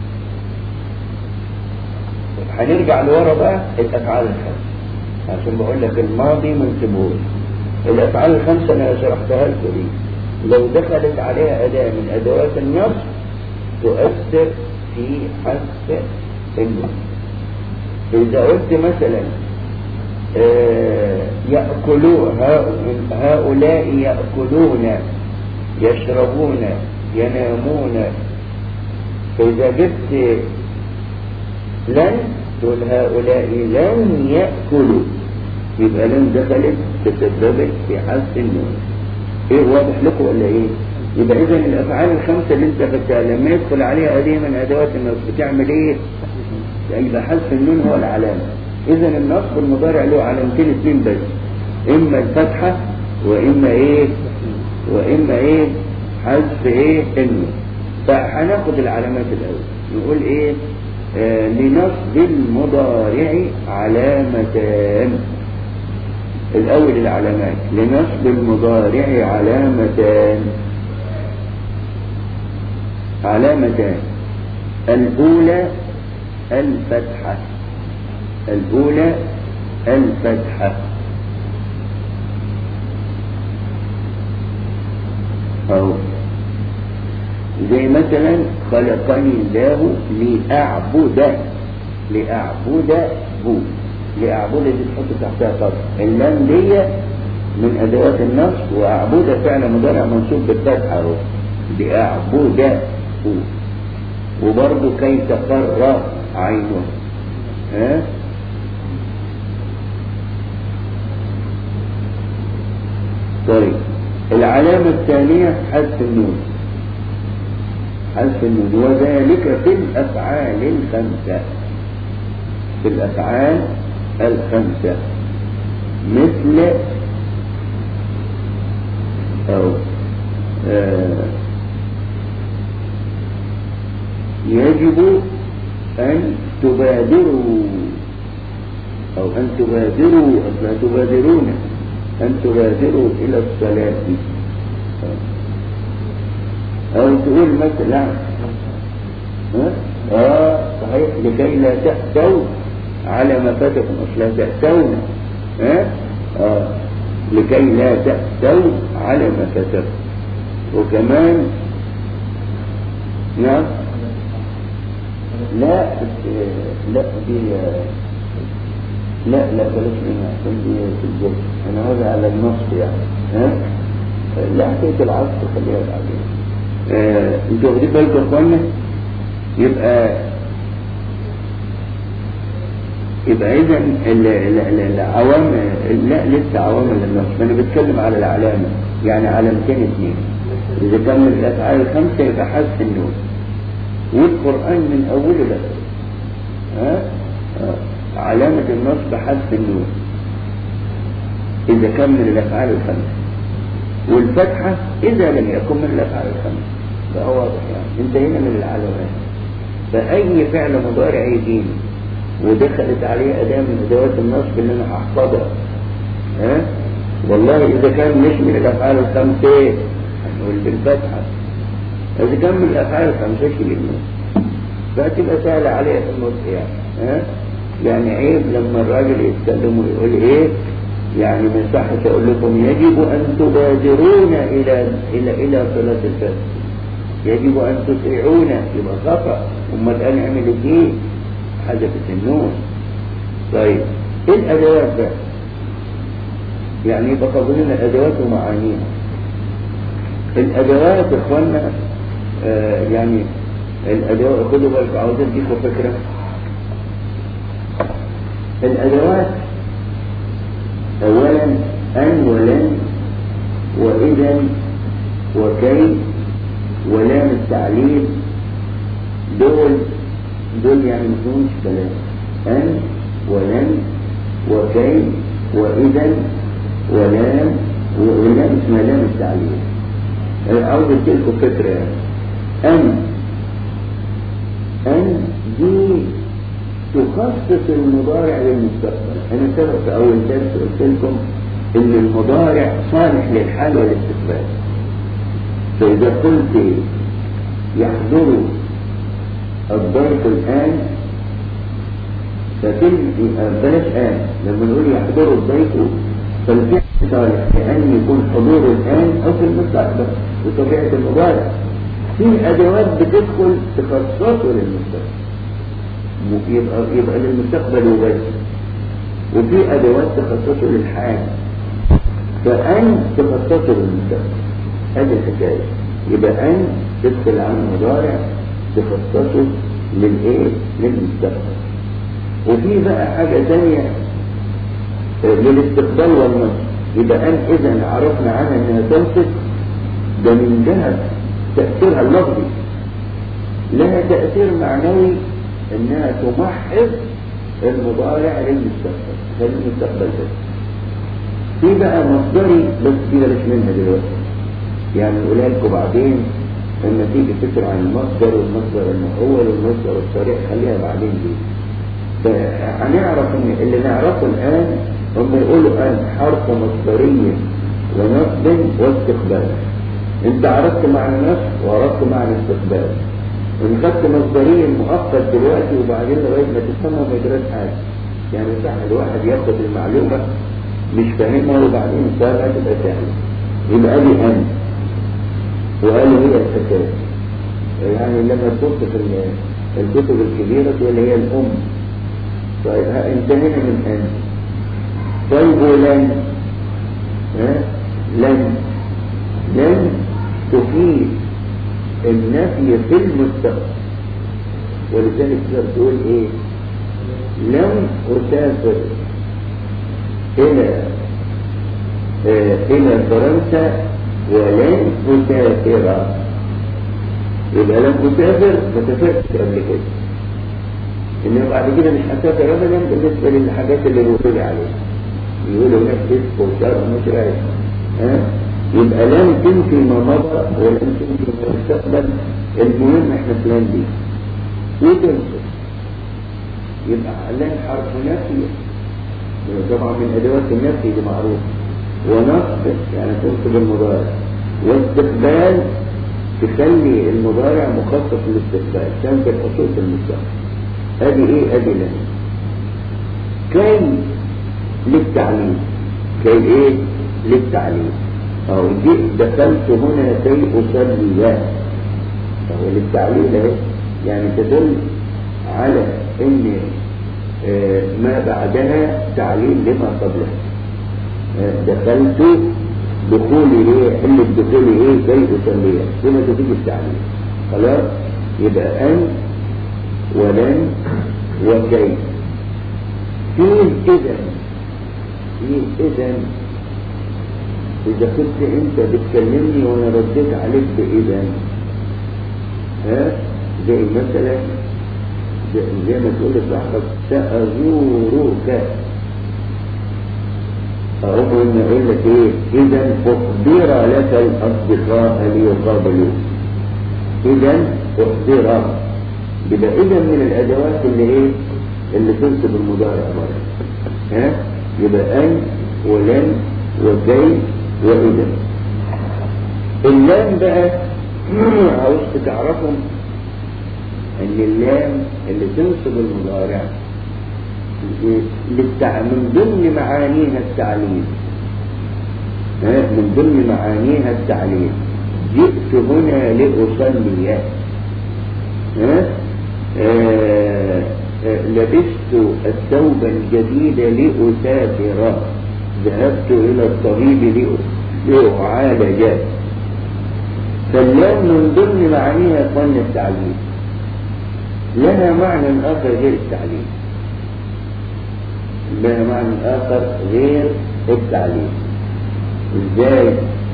C: هنرجع لورا بقى الافعال الخمسة عشان بقول لك الماضي منسبوش الافعال الخمسة انا شرحتها لكم دي لو دخلت عليها اداة من ادوات النصب تؤثر في حذف النصب اذا قلت مثلا آه يأكلون هؤلاء يأكلون يشربون ينامون فإذا جبت لن تقول هؤلاء لن يأكلوا يبقى لن دخلت تسببت في حذف النون ايه واضح لكم ولا ايه يبقى اذا الافعال الخمسه اللي انت خدتها لما يدخل عليها اداه من ادوات النصب بتعمل ايه يبقى حذف النون هو العلامه اذا النصب المضارع له علامتين اثنين بس اما الفتحه واما ايه واما ايه حذف ايه النون فهناخد العلامات الاول نقول ايه آه لنصب المضارع علامتان الاول العلامات لنصب المضارع علامتان علامتان الاولى الفتحة الاولى الفتحة أو زي مثلا خلقني الله لأعبد لأعبد بو لأعبد دي تحط تحتها خط اللام دي من أدوات النصب وأعبد فعل مضارع منصوب بالفتحة اهو لأعبد بو وبرضه كي تقر عينه ها طيب العلامة الثانية حذف النون حذف النون وذلك في الأفعال الخمسة في الأفعال الخمسة مثل أو آه يجب أن تبادروا أو أن تبادروا أصلا تبادرون أن تبادروا إلى الصلاة أو تقول مثلا ها؟ آه صحيح لكي لا تأتوا على ما فاتكم أصلا تأتون ها؟ آه لكي لا تأتوا على ما فاتكم وكمان نعم لا لا دي لا لا بلاش منها عشان دي في الجو انا عاوز على النص يعني ها لا حكايه العصر خليها بعدين آه، انتوا واخدين بالكم يا اخوانا يبقى يبقى اذا العوام لا لسه عوامل النصب انا بتكلم على العلامه يعني علامتين اثنين اذا كان من الافعال الخمسه يبقى حذف النون والقران من اوله لاخره ها آه. علامه النصب حذف النون اذا كان من الافعال الخمسه والفتحه اذا لم يكن من الافعال الخمسه ده واضح يعني انتهينا من العلامات فاي فعل مضارع يجيني ودخلت عليه أداة من أدوات النصب اللي أنا هحفظها ها والله إذا كان مش من الأفعال الخمسة هنقول بالفتحة إذا كان من الأفعال الخمسة شيل النص فهتبقى سهلة عليه في النص يعني ها يعني عيب لما الراجل يتكلم ويقول إيه يعني ما يصحش أقول لكم يجب أن تبادرون إلى إلى إلى صلاة الفجر يجب أن تطيعون يبقى خطأ أمال أنا أعمل إيه حذفت النون طيب ايه الادوات بقى يعني يبقى فاضلين الادوات ومعانيها الادوات اخوانا آه يعني الادوات خدوا بالك عاوز اديكم فكره الادوات اولا ان ولن واذا وكي ولام التعليل دول دول يعني مفهومش كلام أن ولن وكي وإذا ولام ولام اسمها لام التعليل عاوز اديلكم فكرة يعني أن أن دي تخصص المضارع للمستقبل أنا سبق في أول درس قلت لكم إن المضارع صالح للحال والاستقبال فإذا قلت يحضر الضيف الآن فكلمة بلاش آن لما نقول يحضر الضيف فالفعل صالح لأن يكون حضور الآن أو في المستقبل بطبيعة المضارع في أدوات بتدخل تخصصه للمستقبل يبقى يبقى للمستقبل وبس وفي أدوات تخصصه للحال فأن تخصصه للمستقبل هذه الحكاية يبقى أن تدخل على المضارع تخصصه للايه للمستقبل وفي بقى حاجة تانية للاستقبال والنصب يبقى أن إذا عرفنا عنها أنها تنصب ده من جهة تأثيرها اللفظي لها تأثير معنوي أنها تمحض المضارع للمستقبل للمستقبل بس في بقى مصدري بس دي بلاش منها دلوقتي يعني نقولها لكم بعدين لما تيجي تسأل عن المصدر والمصدر المؤول والمصدر الصريح خليها بعدين دي فهنعرف ان اللي نعرفه الان هم يقولوا الان حرف مصدري ونصب واستقبال انت عرفت معنى نصب وعرفت معنى استقبال ان خدت مصدري مؤقت دلوقتي وبعدين لغايه ما تفهمها ما يجراش حاجه يعني صح الواحد ياخد المعلومه مش فاهمها وبعدين فاهمها تبقى سهله يبقى دي ان وقالوا هي الحكايه يعني لما تبص في ال- الكتب الكبيرة تقول هي الأم طيب ها انتهينا من أن طيب ولن ها لن لن تفيد النفي في المستقبل ولذلك تقدر تقول ايه لم أسافر إلى آه، إلى فرنسا ولن أسافر يبقى لم أسافر ما سافرتش قبل كده إنه بعد كده مش هسافر أبدا بالنسبة للحاجات اللي بيقولوا لي عليها يقولوا هناك فسق وشر مش رايح ها يبقى لم تنفي ما مضى ولم تنفي ما مستقبل المهم احنا فلان دي وتنفي يبقى لن حرف نفي طبعا من ادوات النفي دي معروف ونصب يعني تنصب المضارع واستقبال تخلي المضارع مخصص للاستقبال تنفي خصوص المستقبل ادي ايه ادي لن كي للتعليم كي ايه للتعليم او جئت دخلت هنا كي اصلي فهو للتعليم اهي يعني تدل على ان آه، ما بعدها تعليل لما قبلها آه، دخلت دخولي ايه حل دخولي ايه كي اصلي هنا تيجي التعليل خلاص يبقى ان ولن وكي فيه اذا فيه اذا اذا كنت انت بتكلمني وانا رديت عليك باذا ها زي مثلا زي زي ما تقول لصاحبك سأزورك أقوم إن أقول لك إيه إذا أحضر لك الأصدقاء ليقابلوك إذا أحضر يبقى إذا من الأدوات اللي إيه اللي تنصب المضارع مرة ها يبقى أن ولن وكي وإذا اللام بقى عاوز تعرفهم ان اللام اللي تنصب المضارع للتع... من ضمن معانيها التعليم ها؟ من ضمن معانيها التعليم جئت هنا لأصلي ها؟ آه... آه... لبست الثوب الجديد لأسافر ذهبت إلى الطبيب لأ- لأعالج فاللام من ضمن معانيها فن التعليم لها معنى آخر غير التعليم لها معنى آخر غير التعليم ازاي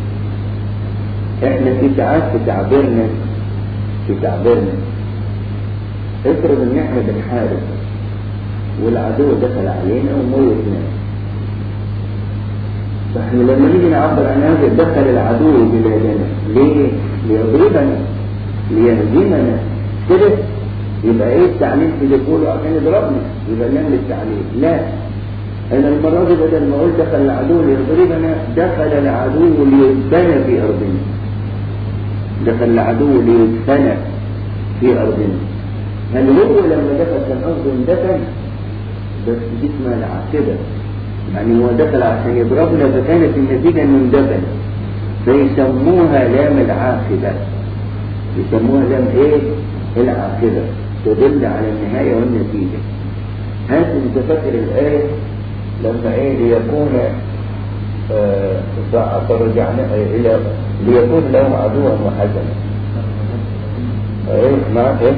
C: احنا في ساعات في تعبيرنا في تعبيرنا افرض ان احنا بنحارب والعدو دخل علينا وموت ناس فاحنا لما نيجي نعبر عن هذا دخل العدو بلادنا ليه؟ ليضربنا ليهزمنا كده يبقى ايه التعليم في دخوله عشان يضربنا يبقى نعمل التعليم لا انا المره دي بدل ما اقول دخل العدو ليضربنا دخل العدو ليدفن في ارضنا دخل العدو ليدفن في ارضنا هل هو لما دخل كان قصده اندفن بس دي اسمها العاقبه يعني هو دخل عشان يضربنا فكانت النتيجه انه اندفن فيسموها لام العاقبه يسموها لام ايه العاقبه تدل على النهايه والنتيجه هات انت فاكر الايه لما ايه ليكون آه فرجعنا الى ليكون لهم عدوا وحزنا ايه معك ايه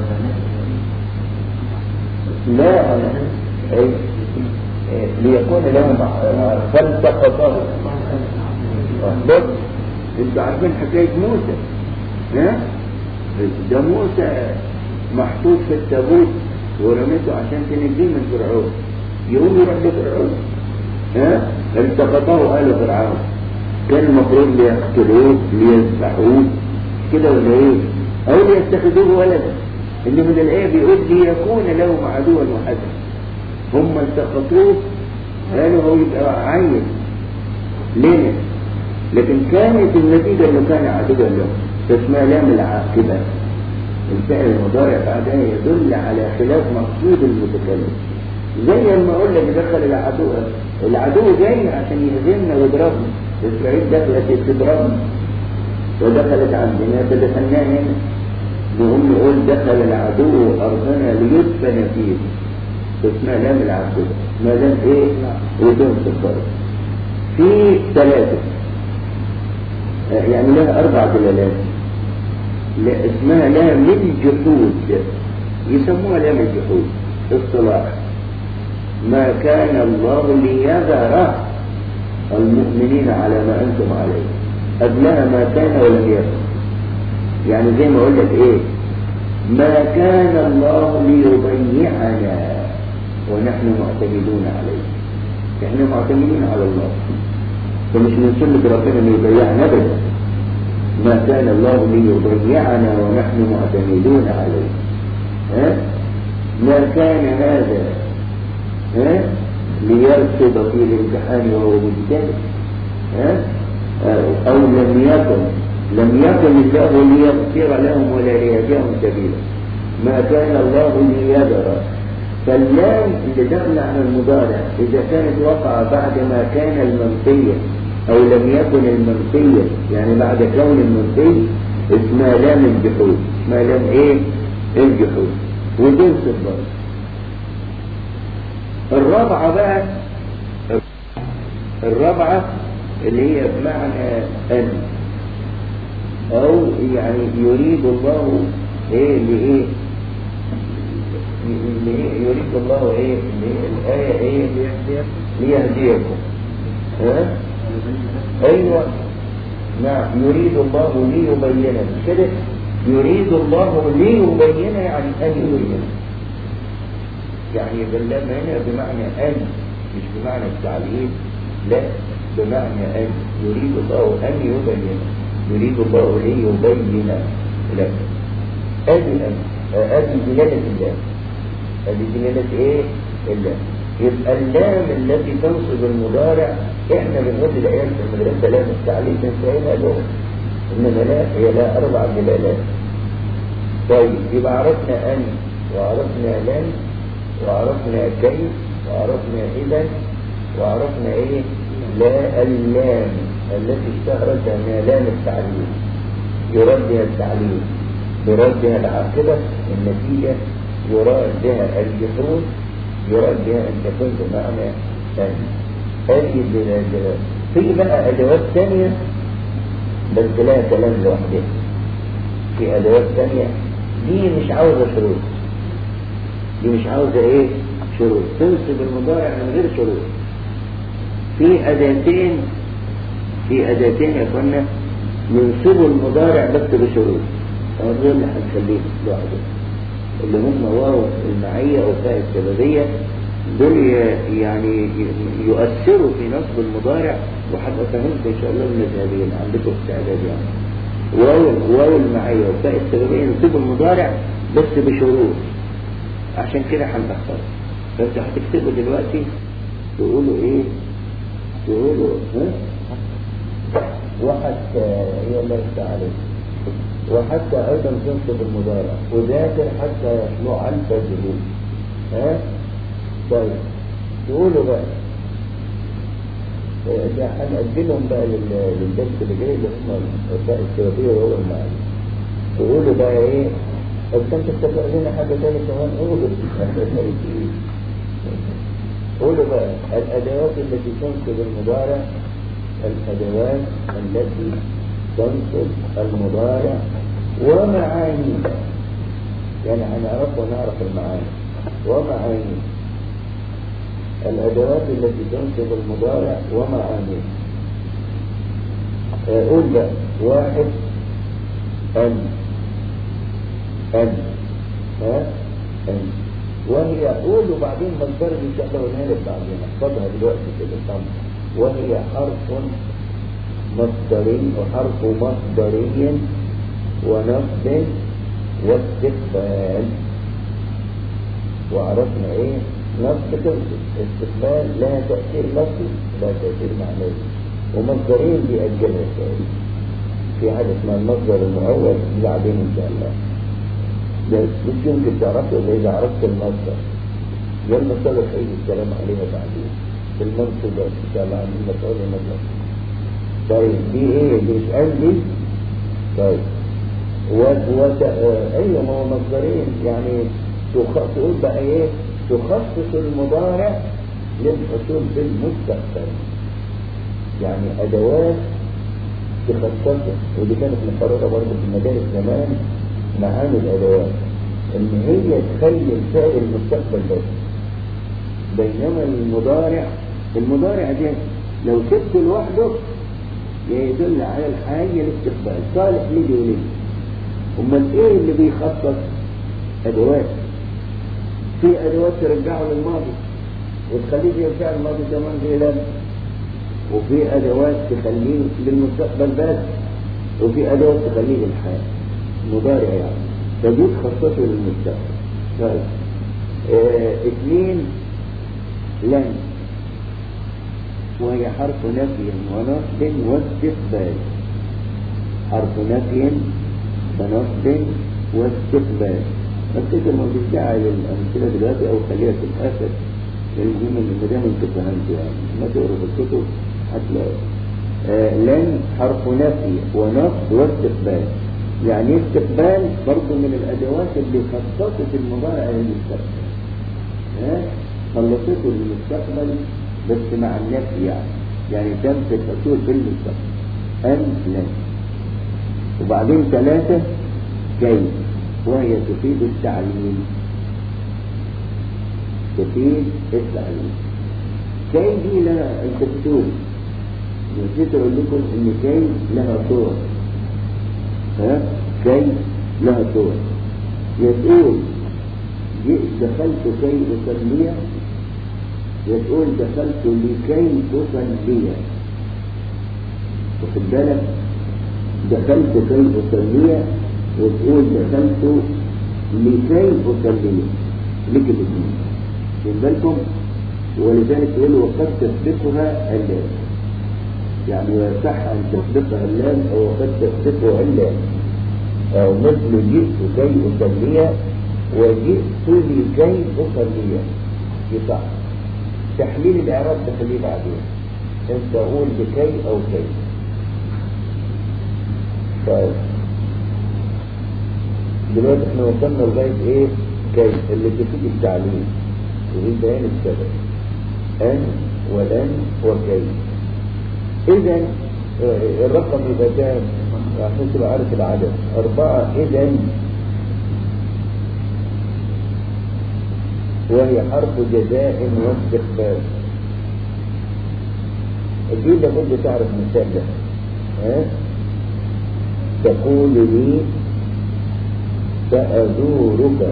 C: لا انا ايه إيه، ليكون لهم فالتقطه بص انتوا عارفين حكايه موسى ها ده موسى محطوط في التابوت ورميته عشان تنجيه من فرعون يقوم يروح لفرعون ها التقطه آل فرعون كان المفروض ليقتلوه ليذبحوه كده ولا ايه او ليتخذوه ولدا اللي من الايه بيقول ليكون لهم عدوا وحزنا هم التقطوه قالوا هو يبقى عين لنا لكن كانت النتيجة انه كان عدوا لهم فاسمها لام العاقبة الفعل المضارع بعدها يدل على خلاف مقصود المتكلم زي ما اقول لك دخل العدو العدو جاي عشان يهزمنا ويضربنا اسرائيل دخلت تضربنا ودخلت عندنا فدخلناها هنا يقوم يقول دخل العدو أرضنا ليدفن فيه اسمها لام العدو ما دام ايه وتنصب برضه في ثلاثة يعني لها أربع دلالات لا اسمها لام الجحود يسموها لام الجحود اصطلاح ما كان الله ليذر المؤمنين على ما أنتم عليه قبلها ما كان ولم يكن يعني زي ما أقول لك إيه ما كان الله ليضيعنا ونحن معتمدون عليه احنا معتمدين على الله فمش من سنة ربنا ان يضيعنا ابدا ما كان الله ليضيعنا ونحن معتمدون عليه ها؟ ما كان هذا ها؟ ليركض في الامتحان وهو مجتهد ها؟ او لم يكن لم يكن الله ليغفر لهم ولا ليهديهم سبيلا ما كان الله ليذر فاللام اللي دخل على المضارع إذا كانت وقع بعد ما كان المنفية أو لم يكن المنفية يعني بعد كون المنفي اسمها لام الجحود اسمها لام إيه؟ الجحود وتنصب برضه الرابعة بقى الرابعة اللي هي بمعنى أن أو يعني يريد الله إيه لإيه يريد الله ايه الآية ايه ليهديكم ها ايوه نعم يريد الله ليبين كده يريد الله ليبين يعني ان يبين يعني بالله هنا بمعنى ان مش بمعنى التعليل لا بمعنى ان يريد الله ان يبين يريد الله ليبين لك ادي الامر ادي دلاله الله هذه دلالة ايه اللام يبقى اللام التي تنصب المضارع احنا بنقول الايام في المدرسة لام التعليل بنسميها لغة انما لا هي لها اربع دلالات طيب يبقى عرفنا ان وعرفنا لن وعرفنا كيف وعرفنا اذا وعرفنا ايه لا اللام التي اشتهرت انها لام التعليل يراد بها التعليل يراد بها العاقبة النتيجة يراد بها الجحود يراد بها أن تكون بمعنى ثاني هذه الدلالات في بقى أدوات ثانية بس لها كلام لوحدها في أدوات ثانية دي مش عاوزة شروط دي مش عاوزة إيه شروط تنصب المضارع من غير شروط في أداتين في أداتين يا أخوانا ينصبوا المضارع بس بشروط دول اللي هنخليه لوحده اللي هم واو المعية أو فاء السببية دول يعني يؤثروا في نصب المضارع وهبقى فهمت إن شاء الله المذهبين عندكم استعداد يعني واو واو المعية وفاء السببية ينصبوا المضارع بس بشروط عشان كده هنبحثها بس هتكتبوا دلوقتي تقولوا ايه تقولوا ها وحتى هي الله تعالى وحتى أيضا تنصب المضارع وذاكر حتى يطلع الفجر ها طيب تقولوا بقى ده هنأجلهم بقى للدرس اللي جاي اللي هم الأشياء السببية وهو المعنى تقولوا بقى ايه طب كنت تتفق لنا حاجة تانية كمان قولوا قولوا بقى الأدوات التي تنصب المضارع الأدوات التي تنصب المضارع ومعانيه يعني هنعرف ونعرف المعاني ومعانيه الأدوات التي تنصب المضارع ومعانيه قول بقى واحد أن أن ها أن وهي قول وبعدين مصدر إن شاء الله ونهلك بعدين احفظها دلوقتي كده طبعا وهي حرف مصدري وحرف مصدري ونصب واستقبال وعرفنا ايه نصب تنصب استقبال لها تأثير لفظي لا تأثير معنوي ومصدرين بيأجلها شوية في حاجة اسمها المصدر المؤول بعدين ان شاء الله بس مش يمكن تعرفه الا اذا عرفت المصدر يا المصدر هيجي الكلام عليها بعدين المنصب ان شاء الله عن المسؤول المصدر طيب دي ايه دي مش دي طيب و... و... ايوه ما هو مصدرين يعني تخ... تقول بقى ايه تخصص المضارع للحصول في المستقبل يعني ادوات تخصصه ودي كانت مقررة برضه في المدارس زمان معاني الادوات ان هي تخلي الفعل المستقبل بس بينما المضارع المضارع ده لو سبته لوحده يدل على الحال الاستقبال صالح ليجي وليه امال ايه اللي بيخصص ادوات في ادوات ترجعه للماضي وتخليه زي الفعل الماضي كمان زي لم وفي ادوات تخليه للمستقبل بس وفي ادوات تخليه للحال مضارع يعني فدي تخصصه للمستقبل طيب اه اثنين لن وهي حرف نفي ونصب واستقبال حرف نفي ونصب واستقبال افتكر ما فيش داعي للامثله دلوقتي او خليها في الاخر المهم ان ما دام انت فهمت يعني ما تقرا في الكتب هتلاقي آه لن حرف نفي ونصب واستقبال يعني استقبال برضه من الادوات اللي خصصت المضارع للمستقبل ها خلصته للمستقبل بس مع النفي يعني يعني تمت الحصول في المستقبل أم لا وبعدين ثلاثة كيف وهي تفيد التعليم تفيد التعليم كي دي لها انت بتقول نسيت اقول لكم ان كي لها صور ها كي لها صور يقول دخلت كي اصلي يقول دخلت لكي اصلي واخد بالك دخلت كي اصلي وتقول دخلت لكي اصلي لك الاثنين من بالكم ولذلك يقول وقد تسبقها اللام يعني يصح ان تسبقها اللام او قد تسبقها اللام او مثل جئت كي اصلي وجئت لكي اصلي يصح تحليل الاعراب تخليه بعدين انت قول بكي او كي طيب دلوقتي احنا وصلنا لغايه ايه كي اللي تفيد التعليم تريد بيان السبب ان ولن وكي اذا الرقم يبقى كام عشان تبقى عارف العدد اربعة اذا وهي حرف جزاء واستقبال دي لابد تعرف مثال ده ها تقول لي سأزورك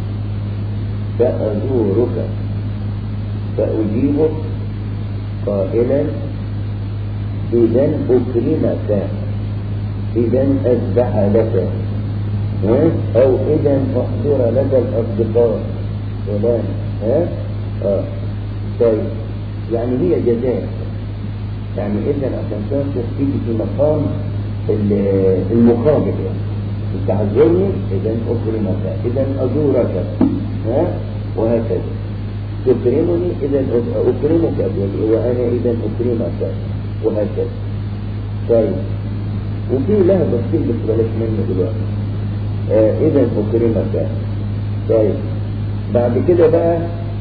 C: سأزورك فأجيبك قائلا إذا أكرمك إذا أذبح لك أو إذا أحضر لك الأصدقاء فلان ها اه طيب يعني هي جزاء يعني اذا عشان تصل تيجي في مقام المقابل يعني تعذرني اذا اكرمك اذا ازورك ها وهكذا تكرمني اذا اكرمك وانا اذا اكرمك وهكذا طيب وفي لها تفصيل بس بلاش منه دلوقتي آه اذا اكرمك طيب بعد كده بقى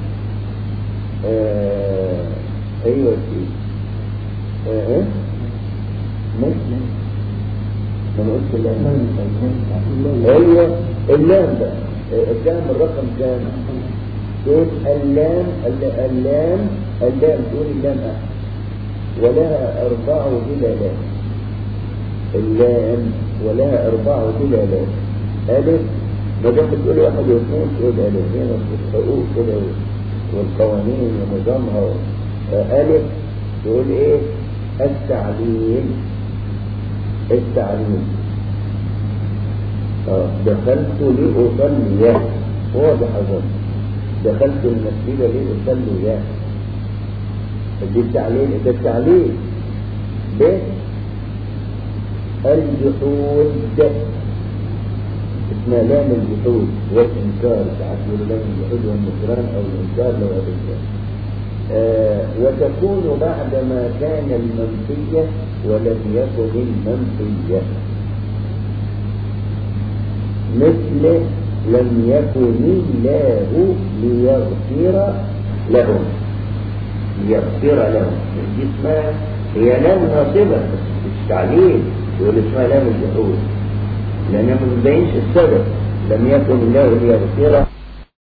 C: آه ايوه سيدي آه ماشي ما انا قلت اللام ايوه اللام بقى اللام الرقم كام تقول اللام اللام اللام تقول اللام احد ولها اربع دلالات اللام ولها اربع دلالات الف ما دام بتقول واحد واثنين تقول الفين والحقوق كده والقوانين ونظامها الف تقول ايه التعليم التعليم اه دخلت لأصلي واضح أظن دخلت المسجد لأصلي دي التعليم ده التعليم ب الجحود اسمها لام الجحود والإنكار ساعات يقولوا لام الجحود والنكران أو الإنكار لو الإنكار آه وتكون بعد ما كان المنفية ولم يكن المنفية مثل لم يكن الله ليغفر لهم ليغفر لهم دي اسمها هي لام ناصبة بس مش تعليل يقول اسمها لام الجحود لأنها ما بتبينش السبب لم يكن الله ليغفر